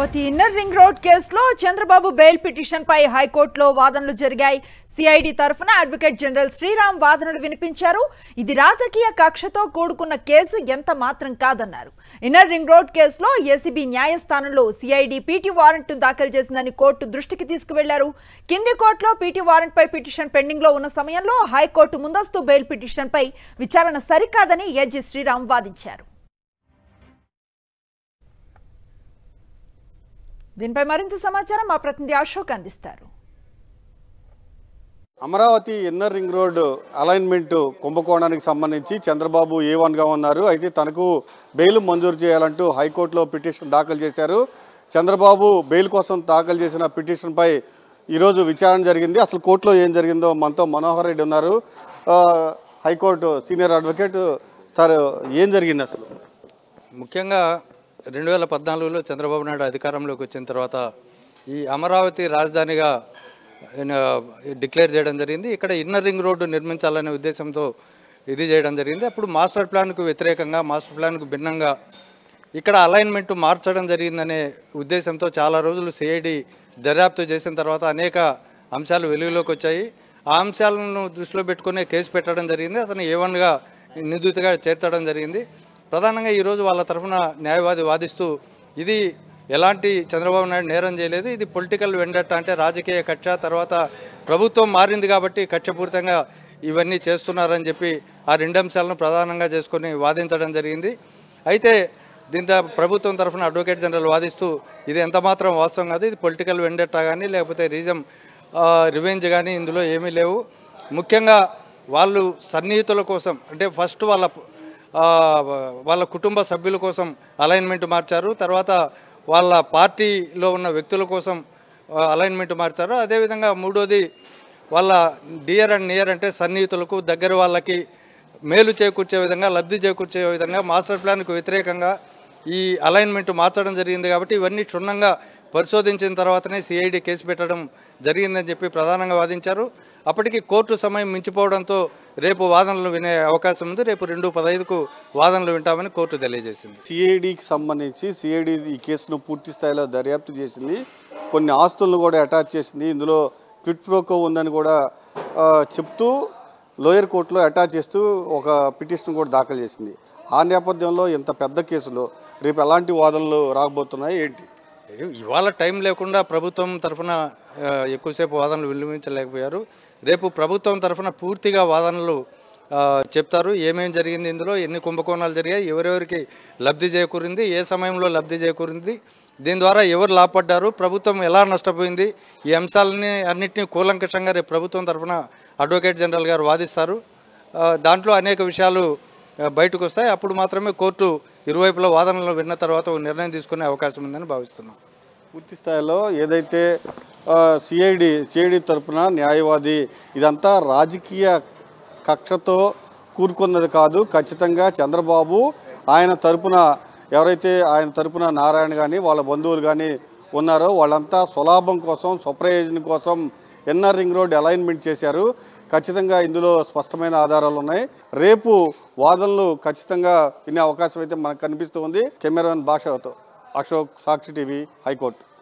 Amaravati inner ring road కేసులో Chandrababu bail petition పై హైకోర్టులో వాదనలు జరిగాయి సిఐడి తరఫున అడ్వకేట్ జనరల్ శ్రీరామ్ వాదనలు వినిపించారు ఇది రాజకీయ కక్షతో కూడుకున్న కేసు ఎంత మాత్రం కాదన్నారు ఇన్నర్ రింగ్ రోడ్ కేసులో ఏసీబీ న్యాయస్థానంలో సిఐడి పీటీ వారెంట్ దాఖలు చేసిందని కోర్టు దృష్టికి తీసుకువెళ్లారు కింది కోర్టులో పీటీ వారెంట్ పై పిటిషన్ పెండింగ్ లో ఉన్న సమయంలో హైకోర్టు ముందస్తు బెయిల్ పిటిషన్ పై విచారణ సరికాదని ఎజి శ్రీరామ్ వాదించారు దీనిపై మరింత సమాచారం మా ప్రతినిధి అశోక్ అందిస్తారు Amaravati inner ring road alignment కుంభకోణానికి సంబంధించి చంద్రబాబు ఏ వన్గా ఉన్నారు అయితే తనకు బెయిల్ మంజూరు చేయాలంటూ హైకోర్టులో పిటిషన్ దాఖలు చేశారు చంద్రబాబు బెయిల్ కోసం దాఖలు చేసిన పిటిషన్పై ఈరోజు విచారణ జరిగింది అసలు కోర్టులో ఏం జరిగిందో మనతో మనోహర్ రెడ్డి ఉన్నారు ఆ, హైకోర్టు సీనియర్ అడ్వకేట్ సార్ ఏం జరిగింది అసలు ముఖ్యంగా రెండు వేల పద్నాలుగులో చంద్రబాబు నాయుడు అధికారంలోకి వచ్చిన తర్వాత ఈ అమరావతి రాజధానిగా ఆయన డిక్లేర్ చేయడం జరిగింది ఇక్కడ ఇన్నర్ రింగ్ రోడ్డు నిర్మించాలనే ఉద్దేశంతో ఇది చేయడం జరిగింది అప్పుడు మాస్టర్ ప్లాన్కు వ్యతిరేకంగా మాస్టర్ ప్లాన్కు భిన్నంగా ఇక్కడ అలైన్మెంట్ మార్చడం జరిగిందనే ఉద్దేశంతో చాలా రోజులు సిఐడి దర్యాప్తు చేసిన తర్వాత అనేక అంశాలు వెలుగులోకి వచ్చాయి ఆ అంశాలను దృష్టిలో పెట్టుకునే కేసు పెట్టడం జరిగింది అతను ఏ వన్గా నిందితుగా చేర్చడం జరిగింది ప్రధానంగా ఈరోజు వాళ్ళ తరఫున న్యాయవాది వాదిస్తూ ఇది ఎలాంటి చంద్రబాబు నాయుడు నేరం చేయలేదు ఇది పొలిటికల్ వెండట్ అంటే రాజకీయ కక్ష తర్వాత ప్రభుత్వం మారింది కాబట్టి కక్షపూరితంగా ఇవన్నీ చేస్తున్నారని చెప్పి ఆ రెండు అంశాలను ప్రధానంగా చేసుకొని వాదించడం జరిగింది అయితే దీంతో ప్రభుత్వం తరఫున అడ్వకేట్ జనరల్ వాదిస్తూ ఇది ఎంత మాత్రం వాస్తవం కాదు ఇది పొలిటికల్ వెండెట్టా కానీ లేకపోతే రీజం రివెంజ్ కానీ ఇందులో ఏమీ లేవు ముఖ్యంగా వాళ్ళు సన్నిహితుల కోసం అంటే ఫస్ట్ వాళ్ళ ఆ, వాళ్ళ కుటుంబ సభ్యుల కోసం అలైన్మెంట్ మార్చారు తర్వాత వాళ్ళ పార్టీలో ఉన్న వ్యక్తుల కోసం ఆ, అలైన్మెంట్ మార్చారు అదేవిధంగా మూడోది వాళ్ళ డియర్ అండ్ నియర్ అంటే సన్నిహితులకు దగ్గర వాళ్ళకి మేలు చేకూర్చే విధంగా లబ్ధి చేకూర్చే విధంగా మాస్టర్ ప్లాన్కు వ్యతిరేకంగా ఈ అలైన్మెంట్ మార్చడం జరిగింది కాబట్టి ఇవన్నీ క్షుణ్ణంగా పరిశోధించిన తర్వాతనే సిఐడి కేసు పెట్టడం జరిగిందని చెప్పి ప్రధానంగా వాదించారు అప్పటికి కోర్టు సమయం మించిపోవడంతో రేపు వాదనలు వినే అవకాశం ఉంది రేపు రెండు పదహైదుకు వాదనలు వింటామని కోర్టు తెలియజేసింది సిఐడికి సంబంధించి సిఐడి ఈ కేసును పూర్తి స్థాయిలో దర్యాప్తు చేసింది కొన్ని ఆస్తులను కూడా అటాచ్ చేసింది ఇందులో క్విట్ ప్రోకో ఉందని కూడా ఆ, చెప్తూ లోయర్ కోర్టులో అటాచ్ చేస్తూ ఒక పిటిషన్ కూడా దాఖలు చేసింది ఆ నేపథ్యంలో ఇంత పెద్ద కేసులో రేపు ఎలాంటి వాదనలు రాబోతున్నాయి ఏంటి ఇవాళ టైం లేకుండా ప్రభుత్వం తరఫున ఆ, ఎక్కువసేపు వాదనలు విలువించలేకపోయారు రేపు ప్రభుత్వం తరఫున పూర్తిగా వాదనలు ఆ, చెప్తారు ఏమేం జరిగింది ఇందులో ఎన్ని కుంభకోణాలు జరిగాయి ఎవరెవరికి లబ్ధి చేకూరింది ఏ సమయంలో లబ్ధి చేకూరింది దీని ద్వారా ఎవరు లాభపడ్డారు ప్రభుత్వం ఎలా నష్టపోయింది ఈ అంశాలని అన్నింటినీ కూలంకషంగా రేపు ప్రభుత్వం తరఫున అడ్వకేట్ జనరల్ గారు వాదిస్తారు ఆ, దాంట్లో అనేక విషయాలు ఆ, బయటకు వస్తాయి అప్పుడు మాత్రమే కోర్టు ఇరువైపుల వాదనలు విన్న తర్వాత ఒక నిర్ణయం తీసుకునే అవకాశం ఉందని భావిస్తున్నాం పూర్తి స్థాయిలో ఏదైతే సిఐడి సిఐడి తరపున న్యాయవాది ఇదంతా రాజకీయ కక్షతో కూరుకున్నది కాదు ఖచ్చితంగా చంద్రబాబు ఆయన తరపున ఎవరైతే ఆయన తరపున నారాయణ కానీ వాళ్ళ బంధువులు కానీ ఉన్నారో వాళ్ళంతా స్వలాభం కోసం స్వప్రయోజనం కోసం ఎన్ఆర్ రింగ్ రోడ్ అలైన్మెంట్ చేశారు ఖచ్చితంగా ఇందులో స్పష్టమైన ఆధారాలు ఉన్నాయి రేపు వాదనలు ఖచ్చితంగా వినే అవకాశం అయితే మనకు కనిపిస్తుంది కెమెరామెన్ భాషతో అశోక్ సాక్షి టీవీ హైకోర్టు